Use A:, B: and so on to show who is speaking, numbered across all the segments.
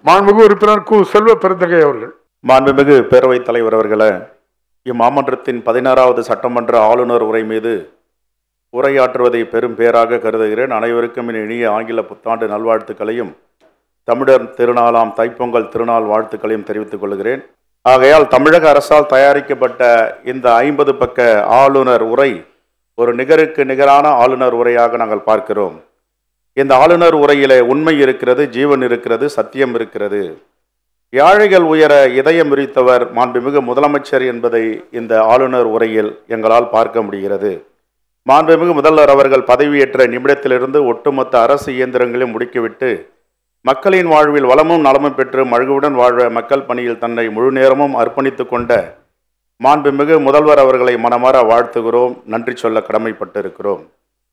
A: மாண்புமிகு உறுப்பினர் கு செல்வ பெருந்தகை அவர்கள்
B: மாண்புமிகு பேரவைத் தலைவர் அவர்களே இம்மாமன்றத்தின் பதினாறாவது சட்டமன்ற ஆளுநர் உரை மீது உரையாற்றுவதை பெரும் பேராக கருதுகிறேன் அனைவருக்கும் என் இனிய ஆங்கில புத்தாண்டு நல்வாழ்த்துக்களையும் தமிழர் திருநாளாம் தைப்பொங்கல் திருநாள் வாழ்த்துக்களையும் தெரிவித்துக் கொள்கிறேன் ஆகையால் தமிழக அரசால் தயாரிக்கப்பட்ட இந்த ஐம்பது பக்க ஆளுநர் உரை ஒரு நிகருக்கு நிகரான ஆளுநர் உரையாக நாங்கள் பார்க்கிறோம் இந்த ஆளுநர் உரையிலே உண்மை இருக்கிறது ஜீவன் இருக்கிறது சத்தியம் இருக்கிறது யாழைகள் உயர இதயம் விரித்தவர் மாண்புமிகு முதலமைச்சர் என்பதை இந்த ஆளுநர் உரையில் எங்களால் பார்க்க முடிகிறது மாண்புமிகு முதல்வர் அவர்கள் பதவியேற்ற நிமிடத்திலிருந்து ஒட்டுமொத்த அரசு இயந்திரங்களையும் முடுக்கிவிட்டு மக்களின் வாழ்வில் வளமும் நலமும் பெற்று மழுகுவுடன் வாழ்வ மக்கள் பணியில் தன்னை முழு நேரமும் அர்ப்பணித்து கொண்ட மாண்புமிகு முதல்வர் அவர்களை மனமாற வாழ்த்துகிறோம் நன்றி சொல்ல கடமைப்பட்டிருக்கிறோம்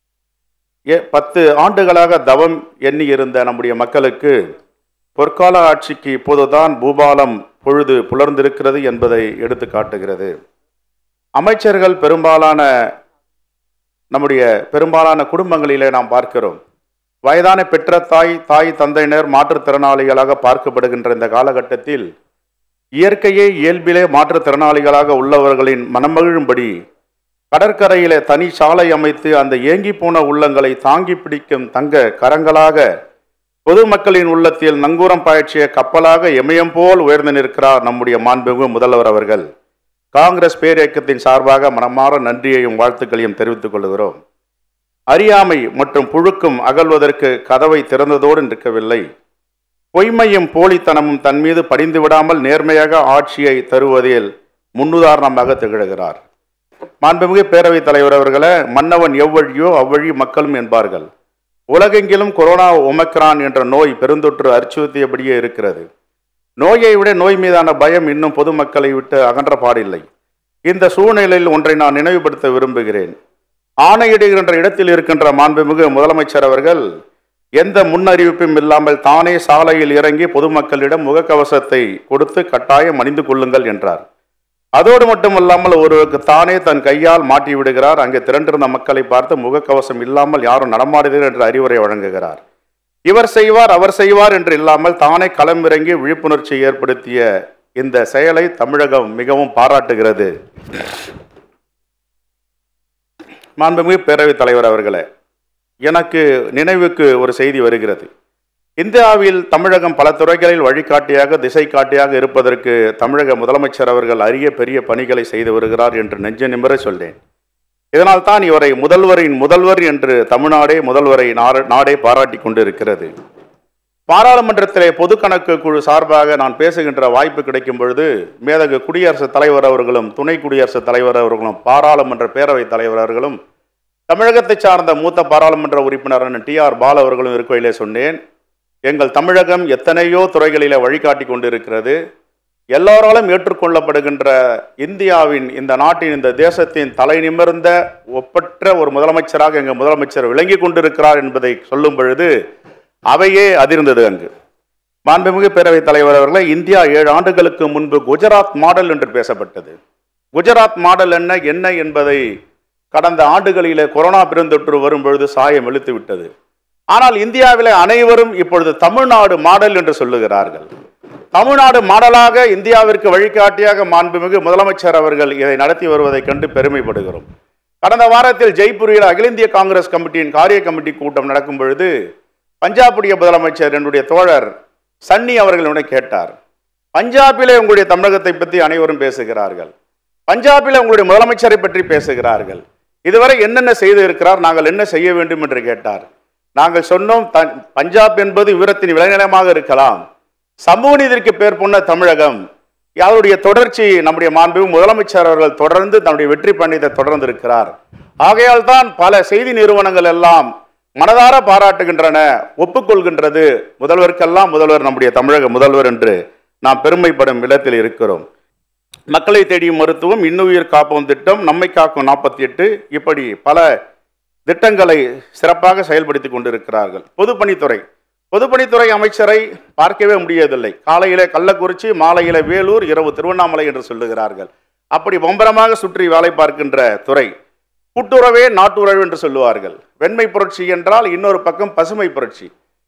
B: ஏ பத்து ஆண்டுகளாக தவம் எண்ணி இருந்த நம்முடைய மக்களுக்கு பொற்கால ஆட்சிக்கு இப்போதுதான் பூபாலம் பொழுது புலர்ந்திருக்கிறது என்பதை எடுத்து காட்டுகிறது அமைச்சர்கள் பெரும்பாலான நம்முடைய பெரும்பாலான குடும்பங்களிலே நாம் பார்க்கிறோம் வயதான பெற்ற தாய் தாய் தந்தையினர் மாற்றுத்திறனாளிகளாக பார்க்கப்படுகின்ற இந்த காலகட்டத்தில் இயற்கையே இயல்பிலே மாற்றுத்திறனாளிகளாக உள்ளவர்களின் மனமகிழும்படி கடற்கரையிலே தனி சாலை அமைத்து அந்த ஏங்கி போன உள்ளங்களை தாங்கி பிடிக்கும் தங்க கரங்களாக பொதுமக்களின் உள்ளத்தில் நங்கூரம் பாய்ச்சிய கப்பலாக இமயம் போல் உயர்ந்து நிற்கிறார் நம்முடைய மாண்புமிகு முதல்வர் அவர்கள் காங்கிரஸ் பேரியக்கத்தின் சார்பாக மனமாற நன்றியையும் வாழ்த்துக்களையும் தெரிவித்துக் கொள்கிறோம் அறியாமை மற்றும் புழுக்கும் அகல்வதற்கு கதவை திறந்ததோடு நிற்கவில்லை பொய்மையும் போலித்தனமும் தன் மீது படிந்து விடாமல் நேர்மையாக ஆட்சியை தருவதில் முன்னுதாரணமாக திகழ்கிறார் மாண்புமிகு பேரவைத் தலைவர் அவர்களே மன்னவன் எவ்வழியோ அவ்வழி மக்களும் என்பார்கள் உலகெங்கிலும் கொரோனா ஒமக்ரான் என்ற நோய் பெருந்தொற்று அச்சுறுத்தியபடியே இருக்கிறது நோயை விட நோய் மீதான பயம் இன்னும் பொதுமக்களை விட்டு அகன்ற பாடில்லை இந்த சூழ்நிலையில் ஒன்றை நான் நினைவுபடுத்த விரும்புகிறேன் ஆணையிடுகின்ற இடத்தில் இருக்கின்ற மாண்புமிகு முதலமைச்சர் அவர்கள் எந்த முன்னறிவிப்பும் இல்லாமல் தானே சாலையில் இறங்கி பொதுமக்களிடம் முகக்கவசத்தை கொடுத்து கட்டாயம் அணிந்து கொள்ளுங்கள் என்றார் அதோடு மட்டுமல்லாமல் ஒருவருக்கு தானே தன் கையால் மாட்டி விடுகிறார் அங்கே திரண்டிருந்த மக்களை பார்த்து முகக்கவசம் இல்லாமல் யாரும் நடமாடுகிறீர்கள் என்று அறிவுரை வழங்குகிறார் இவர் செய்வார் அவர் செய்வார் என்று இல்லாமல் தானே களமிறங்கி விழிப்புணர்ச்சி ஏற்படுத்திய இந்த செயலை தமிழகம் மிகவும் பாராட்டுகிறது மாண்புமிகு பேரவைத் தலைவர் அவர்களே எனக்கு நினைவுக்கு ஒரு செய்தி வருகிறது இந்தியாவில் தமிழகம் பல துறைகளில் வழிகாட்டியாக திசை காட்டியாக இருப்பதற்கு தமிழக முதலமைச்சர் அவர்கள் அரிய பெரிய பணிகளை செய்து வருகிறார் என்று நெஞ்ச நிமிர சொல்லேன் இதனால் தான் இவரை முதல்வரின் முதல்வர் என்று தமிழ்நாடே முதல்வரை நார- நாடே பாராட்டி கொண்டிருக்கிறது பாராளுமன்றத்திலே பொது கணக்கு குழு சார்பாக நான் பேசுகின்ற வாய்ப்பு கிடைக்கும் பொழுது மேதகு குடியரசுத் தலைவர் அவர்களும் துணை குடியரசுத் தலைவர் அவர்களும் பாராளுமன்ற பேரவைத் தலைவர் அவர்களும் தமிழகத்தை சார்ந்த மூத்த பாராளுமன்ற உறுப்பினரான டி ஆர் பால் அவர்களும் இருக்கையிலே சொன்னேன் எங்கள் தமிழகம் எத்தனையோ துறைகளிலே வழிகாட்டி கொண்டிருக்கிறது எல்லோராலும் ஏற்றுக்கொள்ளப்படுகின்ற இந்தியாவின் இந்த நாட்டின் இந்த தேசத்தின் தலை நிமிர்ந்த ஒப்பற்ற ஒரு முதலமைச்சராக எங்கள் முதலமைச்சர் விளங்கி கொண்டிருக்கிறார் என்பதை சொல்லும் பொழுது அவையே அதிர்ந்தது அங்கு மாண்புமிகு பேரவைத் தலைவர் அவர்களே இந்தியா ஏழு ஆண்டுகளுக்கு முன்பு குஜராத் மாடல் என்று பேசப்பட்டது குஜராத் மாடல் என்ன என்ன என்பதை கடந்த ஆண்டுகளிலே கொரோனா பெருந்தொற்று வரும்பொழுது சாயம் இழுத்து விட்டது ஆனால் இந்தியாவிலே அனைவரும் இப்பொழுது தமிழ்நாடு மாடல் என்று சொல்லுகிறார்கள் தமிழ்நாடு மாடலாக இந்தியாவிற்கு வழிகாட்டியாக மாண்புமிகு முதலமைச்சர் அவர்கள் இதை நடத்தி வருவதைக் கண்டு பெருமைப்படுகிறோம் கடந்த வாரத்தில் ஜெய்ப்பூரில் அகில இந்திய காங்கிரஸ் கமிட்டியின் காரிய கமிட்டி கூட்டம் நடக்கும் பொழுது பஞ்சாபுடைய முதலமைச்சர் என்னுடைய தோழர் சன்னி அவர்களிடம் கேட்டார் பஞ்சாபிலே உங்களுடைய தமிழகத்தை பற்றி அனைவரும் பேசுகிறார்கள் பஞ்சாபில் உங்களுடைய முதலமைச்சரை பற்றி பேசுகிறார்கள் இதுவரை என்னென்ன செய்து இருக்கிறார் நாங்கள் என்ன செய்ய வேண்டும் என்று கேட்டார் நாங்கள் சொன்னோம் த- பஞ்சாப் என்பது விவரத்தின் விளைநிலமாக இருக்கலாம் சமூக நீதிக்கு பேர் போன தமிழகம் யாருடைய தொடர்ச்சி நம்முடைய மாண்பு முதலமைச்சர் அவர்கள் தொடர்ந்து தன்னுடைய வெற்றி பயணத்தை தொடர்ந்து இருக்கிறார் ஆகையால் தான் பல செய்தி நிறுவனங்கள் எல்லாம் மனதார பாராட்டுகின்றன ஒப்புக்கொள்கின்றது முதல்வருக்கெல்லாம் முதல்வர் நம்முடைய தமிழக முதல்வர் என்று நாம் பெருமைப்படும் இடத்தில் இருக்கிறோம் மக்களை தேடியும் மருத்துவம் இன்னுயிர் காப்போம் திட்டம் நம்மை காக்கும் நாற்பத்தி எட்டு இப்படி பல திட்டங்களை சிறப்பாக செயல்படுத்தி கொண்டிருக்கிறார்கள் பொதுப்பணித்துறை பொதுப்பணித்துறை அமைச்சரை பார்க்கவே முடியவில்லை காலையிலே கள்ளக்குறிச்சி மாலையிலே வேலூர் இரவு திருவண்ணாமலை என்று சொல்லுகிறார்கள் அப்படி பம்பரமாக சுற்றி வேலை பார்க்கின்ற துறை கூட்டுறவே நாட்டுறவு என்று சொல்லுவார்கள் வெண்மை புரட்சி என்றால் இன்னொரு பக்கம் பசுமை புரட்சி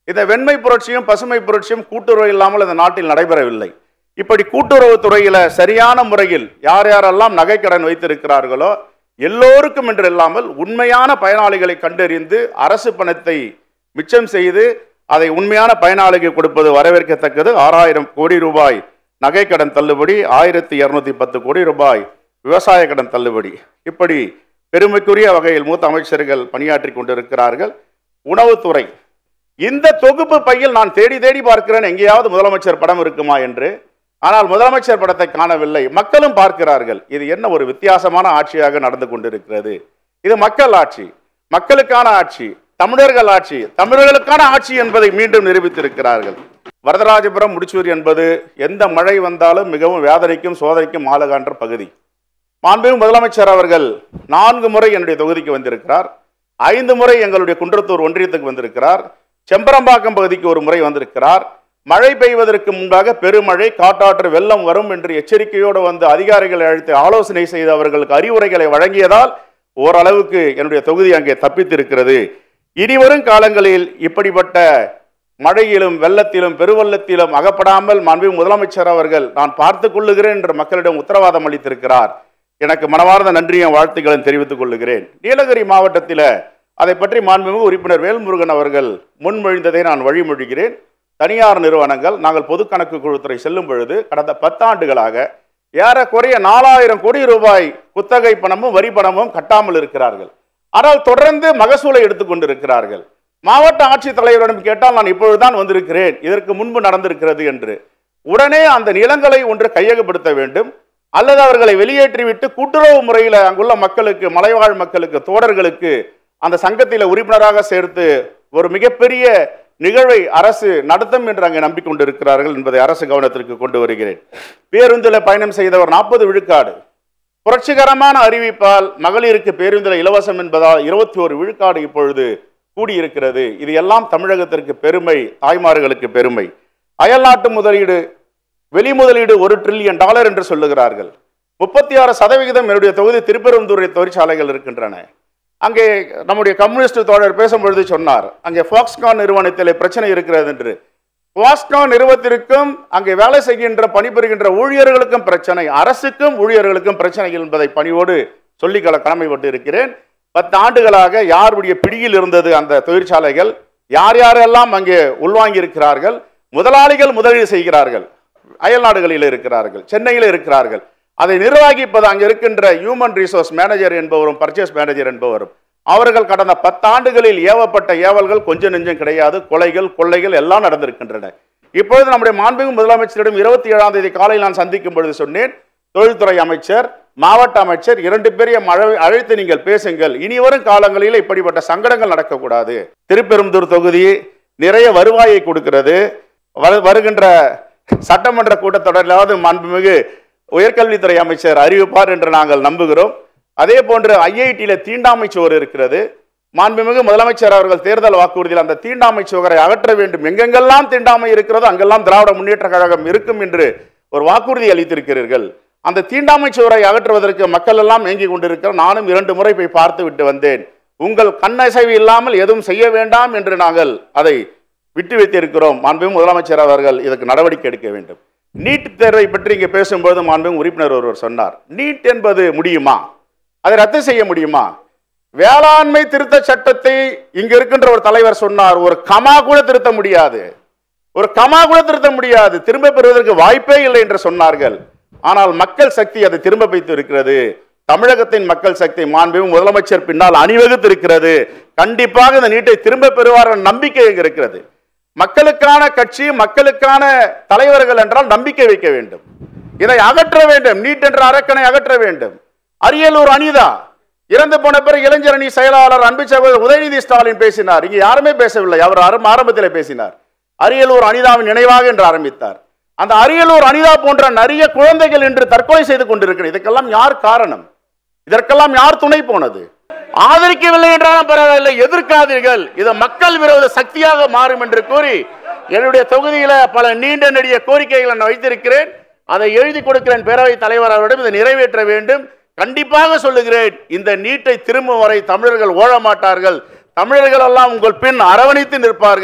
B: இந்த வெண்மை புரட்சியும் பசுமை புரட்சியும் கூட்டுறவு இல்லாமல் இந்த நாட்டில் நடைபெறவில்லை இப்படி கூட்டுறவு துறையில சரியான முறையில் யார் யாரெல்லாம் நகைக்கடன் வைத்திருக்கிறார்களோ எல்லோருக்கும் என்று இல்லாமல் உண்மையான பயனாளிகளை கண்டறிந்து அரசு பணத்தை மிச்சம் செய்து அதை உண்மையான பயனாளிக்கு கொடுப்பது வரவேற்கத்தக்கது ஆறாயிரம் கோடி ரூபாய் நகைக்கடன் தள்ளுபடி ஆயிரத்தி இருநூத்தி பத்து கோடி ரூபாய் விவசாய கடன் தள்ளுபடி இப்படி பெருமைக்குரிய வகையில் மூத்த அமைச்சர்கள் பணியாற்றி கொண்டிருக்கிறார்கள் உணவுத்துறை இந்த தொகுப்பு பையில் நான் தேடி தேடி பார்க்கிறேன் எங்கேயாவது முதலமைச்சர் படம் இருக்குமா என்று ஆனால் முதலமைச்சர் படத்தை காணவில்லை மக்களும் பார்க்கிறார்கள் இது என்ன ஒரு வித்தியாசமான ஆட்சியாக நடந்து கொண்டிருக்கிறது இது மக்கள் ஆட்சி மக்களுக்கான ஆட்சி தமிழர்கள் ஆட்சி தமிழர்களுக்கான ஆட்சி என்பதை மீண்டும் நிரூபித்திருக்கிறார்கள் வரதராஜபுரம் முடிச்சூர் என்பது எந்த மழை வந்தாலும் மிகவும் வேதனைக்கும் சோதனைக்கும் ஆளுகான்ற பகுதி மாண்புமிகு முதலமைச்சர் அவர்கள் நான்கு முறை என்னுடைய தொகுதிக்கு வந்திருக்கிறார் ஐந்து முறை எங்களுடைய குன்றத்தூர் ஒன்றியத்துக்கு வந்திருக்கிறார் செம்பரம்பாக்கம் பகுதிக்கு ஒரு முறை வந்திருக்கிறார் மழை பெய்வதற்கு முன்பாக பெருமழை காட்டாற்று வெள்ளம் வரும் என்று எச்சரிக்கையோடு வந்து அதிகாரிகளை அழைத்து ஆலோசனை செய்து அவர்களுக்கு அறிவுரைகளை வழங்கியதால் ஓரளவுக்கு என்னுடைய தொகுதி அங்கே தப்பித்திருக்கிறது இனிவரும் காலங்களில் இப்படிப்பட்ட மழையிலும் வெள்ளத்திலும் பெருவெள்ளத்திலும் அகப்படாமல் மாண்புமிகு முதலமைச்சர் அவர்கள் நான் பார்த்துக் கொள்ளுகிறேன் என்று மக்களிடம் உத்தரவாதம் அளித்திருக்கிறார் எனக்கு மனமார்ந்த நன்றியும் வாழ்த்துக்களும் தெரிவித்துக் கொள்ளுகிறேன் நீலகிரி மாவட்டத்தில் அதை பற்றி மாண்புமிகு உறுப்பினர் வேல்முருகன் அவர்கள் முன்மொழிந்ததை நான் வழிமொழிகிறேன் தனியார் நிறுவனங்கள் நாங்கள் பொது கணக்கு குழுத்துறை செல்லும் பொழுது கடந்த பத்தாண்டுகளாக ஏறக்குறைய நாலாயிரம் கோடி ரூபாய் குத்தகை பணமும் வரி பணமும் கட்டாமல் இருக்கிறார்கள் ஆனால் தொடர்ந்து மகசூலை எடுத்துக்கொண்டிருக்கிறார்கள் மாவட்ட ஆட்சித்தலைவரிடம் கேட்டால் நான் இப்பொழுதுதான் வந்திருக்கிறேன் இதற்கு முன்பு நடந்திருக்கிறது என்று உடனே அந்த நிலங்களை ஒன்று கையகப்படுத்த வேண்டும் அல்லது அவர்களை வெளியேற்றிவிட்டு கூட்டுறவு முறையில் அங்குள்ள மக்களுக்கு மலைவாழ் மக்களுக்கு தோடர்களுக்கு அந்த சங்கத்தில் உறுப்பினராக சேர்த்து ஒரு மிகப்பெரிய நிகழ்வை அரசு நடத்தும் என்று அங்கே நம்பிக்கொண்டிருக்கிறார்கள் என்பதை அரசு கவனத்திற்கு கொண்டு வருகிறேன் பேருந்தில் பயணம் செய்தவர் நாற்பது விழுக்காடு புரட்சிகரமான அறிவிப்பால் மகளிருக்கு பேருந்தில் இலவசம் என்பதால் இருபத்தி ஒரு விழுக்காடு இப்பொழுது கூடியிருக்கிறது இது எல்லாம் தமிழகத்திற்கு பெருமை தாய்மார்களுக்கு பெருமை அயல்நாட்டு முதலீடு வெளி முதலீடு ஒரு ட்ரில்லியன் டாலர் என்று சொல்லுகிறார்கள் முப்பத்தி ஆறு சதவிகிதம் என்னுடைய தொகுதி திருப்பெரும்புதுறை தொழிற்சாலைகள் இருக்கின்றன அங்கே நம்முடைய கம்யூனிஸ்ட் தோழர் பேசும்பொழுது சொன்னார் அங்கே ஃபாக்ஸ்கான் நிறுவனத்தில் பிரச்சனை இருக்கிறது என்று ஃபாக்ஸ்கான் நிறுவனத்திற்கும் அங்கே வேலை செய்கின்ற பணிபுரிகின்ற ஊழியர்களுக்கும் பிரச்சனை அரசுக்கும் ஊழியர்களுக்கும் பிரச்சனை என்பதை பணியோடு சொல்லிக்கல கடமைப்பட்டு இருக்கிறேன் பத்து ஆண்டுகளாக யாருடைய பிடியில் இருந்தது அந்த தொழிற்சாலைகள் யார் யாரெல்லாம் அங்கே உள்வாங்கி இருக்கிறார்கள் முதலாளிகள் முதலீடு செய்கிறார்கள் அயல் நாடுகளில் இருக்கிறார்கள் சென்னையில் இருக்கிறார்கள் அதை நிர்வகிப்பது அங்கே இருக்கின்ற ஹியூமன் ரிசோர்ஸ் மேனேஜர் என்பவரும் பர்ச்சேஸ் மேனேஜர் என்பவரும் அவர்கள் கடந்த பத்தாண்டுகளில் ஏவப்பட்ட ஏவல்கள் கொஞ்சம் நெஞ்சம் கிடையாது கொலைகள் கொள்ளைகள் எல்லாம் நடந்திருக்கின்றன இப்பொழுது நம்முடைய மாண்புமிகு முதலமைச்சரிடம் இருபத்தி ஏழாம் தேதி காலையில் நான் சந்திக்கும் பொழுது சொன்னேன் தொழில்துறை அமைச்சர் மாவட்ட அமைச்சர் இரண்டு பேரையும் அழை- அழைத்து நீங்கள் பேசுங்கள் இனி வரும் காலங்களில் இப்படிப்பட்ட சங்கடங்கள் நடக்கக்கூடாது திருப்பெரும்புதூர் தொகுதி நிறைய வருவாயை கொடுக்கிறது வரு- வருகின்ற சட்டமன்ற கூட்டத்தொடரிலாவது மாண்புமிகு உயர்கல்வித்துறை அமைச்சர் அறிவிப்பார் என்று நாங்கள் நம்புகிறோம் அதே போன்று ஐஐடியில தீண்டாமை சுவர் இருக்கிறது மாண்புமிகு முதலமைச்சர் அவர்கள் தேர்தல் வாக்குறுதியில் அந்த தீண்டாமை சுவரை அகற்ற வேண்டும் எங்கெங்கெல்லாம் தீண்டாமை இருக்கிறதோ அங்கெல்லாம் திராவிட முன்னேற்ற கழகம் இருக்கும் என்று ஒரு வாக்குறுதி அளித்திருக்கிறீர்கள் அந்த தீண்டாமை சுவரை அகற்றுவதற்கு மக்கள் எல்லாம் ஏங்கிக் கொண்டிருக்கிறோம் நானும் இரண்டு முறை போய் பார்த்து விட்டு வந்தேன் உங்கள் கண்ணசைவு இல்லாமல் எதுவும் செய்ய வேண்டாம் என்று நாங்கள் அதை விட்டு வைத்திருக்கிறோம் மாண்புமிகு முதலமைச்சர் அவர்கள் இதற்கு நடவடிக்கை எடுக்க வேண்டும் நீட் தேர்வை பற்றி இங்கே பேசும்போது மாண்புமிகு உறுப்பினர் ஒருவர் சொன்னார் நீட் என்பது முடியுமா அதை ரத்து செய்ய முடியுமா வேளாண்மை திருத்த சட்டத்தை இங்க இருக்கின்ற ஒரு தலைவர் சொன்னார் ஒரு கமா கூட திருத்த முடியாது ஒரு கமா கூட திருத்த முடியாது திரும்ப பெறுவதற்கு வாய்ப்பே இல்லை என்று சொன்னார்கள் ஆனால் மக்கள் சக்தி அதை திரும்ப வைத்து இருக்கிறது தமிழகத்தின் மக்கள் சக்தி மாண்புமிகு முதலமைச்சர் பின்னால் அணிவகுத்து இருக்கிறது கண்டிப்பாக இந்த நீட்டை திரும்ப பெறுவார் என்ற நம்பிக்கை இங்கு இருக்கிறது மக்களுக்கான கட்சி மக்களுக்கான தலைவர்கள் என்றால் நம்பிக்கை வைக்க வேண்டும் இதை அகற்ற வேண்டும் நீட் என்ற அரக்கனை அகற்ற வேண்டும் அரியலூர் அனிதா இறந்து போன பிறகு இளைஞர் அணி செயலாளர் அன்பு சகோதரர் உதயநிதி ஸ்டாலின் பேசினார் இங்கே யாருமே பேசவில்லை அவர் ஆரம்- ஆரம்பத்தில் பேசினார் அரியலூர் அனிதாவின் நினைவாக என்று ஆரம்பித்தார் அந்த அரியலூர் அனிதா போன்ற நிறைய குழந்தைகள் இன்று தற்கொலை செய்து கொண்டிருக்கிறது இதுக்கெல்லாம் யார் காரணம் இதற்கெல்லாம் யார் துணை போனது ஆதரிக்கவில்லை என்றாலும் பரவாயில்லை எதிர்க்காதீர்கள் இது மக்கள் விரோத சக்தியாக மாறும் என்று கூறி என்னுடைய தொகுதியில பல நீண்ட நெடிய கோரிக்கைகளை நான் வைத்திருக்கிறேன் அதை எழுதி கொடுக்கிறேன் பேரவைத் தலைவர் அவரிடம் இதை நிறைவேற்ற வேண்டும் கண்டிப்பாக சொல்லுகிறேன் இந்த நீட்டை திரும்பும் வரை தமிழர்கள் ஓழ மாட்டார்கள் தமிழர்கள் எல்லாம் உங்கள் பின் அரவணைத்து நிற்பார்கள்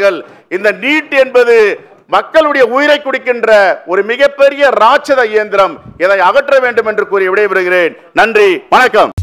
B: இந்த நீட் என்பது மக்களுடைய உயிரை குடிக்கின்ற ஒரு மிகப்பெரிய ராட்சத இயந்திரம் இதை அகற்ற வேண்டும் என்று கூறி விடைபெறுகிறேன் நன்றி வணக்கம்